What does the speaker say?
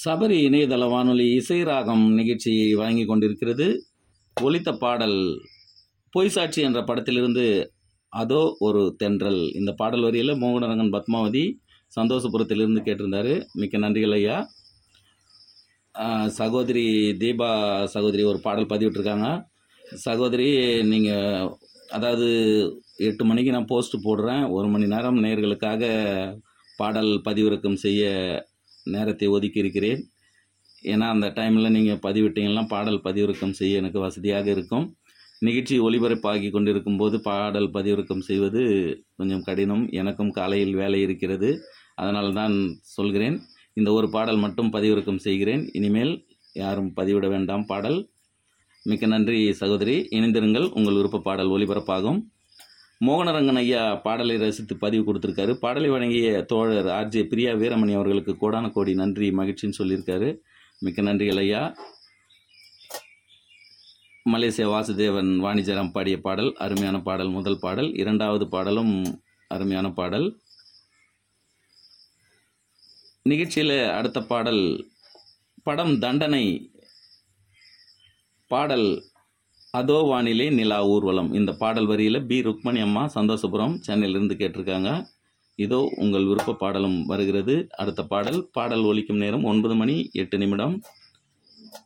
சபரி இணையதள வானொலி இசை ராகம் நிகழ்ச்சியை வழங்கி கொண்டிருக்கிறது ஒலித்த பாடல் பொய் சாட்சி என்ற படத்திலிருந்து அதோ ஒரு தென்றல் இந்த பாடல் வரியில் மோகனரங்கன் பத்மாவதி சந்தோஷபுரத்திலிருந்து கேட்டிருந்தாரு மிக்க நன்றிகள் ஐயா ஆஹ் சகோதரி தீபா சகோதரி ஒரு பாடல் பதிவிட்டிருக்காங்க சகோதரி நீங்கள் அதாவது எட்டு மணிக்கு நான் போஸ்ட் போடுறேன் ஒரு மணி நேரம் நேர்களுக்காக பாடல் பதிவிறக்கம் செய்ய நேரத்தை ஒதுக்கி இருக்கிறேன் ஏன்னா அந்த டைமில் நீங்கள் பதிவிட்டீங்கன்னா பாடல் பதிவிறக்கம் செய்ய எனக்கு வசதியாக இருக்கும் நிகழ்ச்சி ஒளிபரப்பாகி கொண்டிருக்கும் போது பாடல் பதிவிறக்கம் செய்வது கொஞ்சம் கடினம் எனக்கும் காலையில் வேலை இருக்கிறது அதனால் தான் சொல்கிறேன் இந்த ஒரு பாடல் மட்டும் பதிவிறக்கம் செய்கிறேன் இனிமேல் யாரும் பதிவிட வேண்டாம் பாடல் மிக்க நன்றி சகோதரி இணைந்திருங்கள் உங்கள் விருப்ப பாடல் ஒளிபரப்பாகும் மோகனரங்கன் ஐயா பாடலை ரசித்து பதிவு கொடுத்துருக்காரு பாடலை வழங்கிய தோழர் ஆர்ஜே பிரியா வீரமணி அவர்களுக்கு கோடான கோடி நன்றி மகிழ்ச்சின்னு சொல்லியிருக்காரு மிக்க நன்றிகள் ஐயா மலேசிய வாசுதேவன் வாணிஜரம் பாடிய பாடல் அருமையான பாடல் முதல் பாடல் இரண்டாவது பாடலும் அருமையான பாடல் நிகழ்ச்சியில் அடுத்த பாடல் படம் தண்டனை பாடல் அதோ வானிலை நிலா ஊர்வலம் இந்த பாடல் வரியில் பி ருக்மணி அம்மா சந்தோஷபுரம் சென்னையிலிருந்து கேட்டிருக்காங்க இதோ உங்கள் விருப்ப பாடலும் வருகிறது அடுத்த பாடல் பாடல் ஒலிக்கும் நேரம் ஒன்பது மணி எட்டு நிமிடம்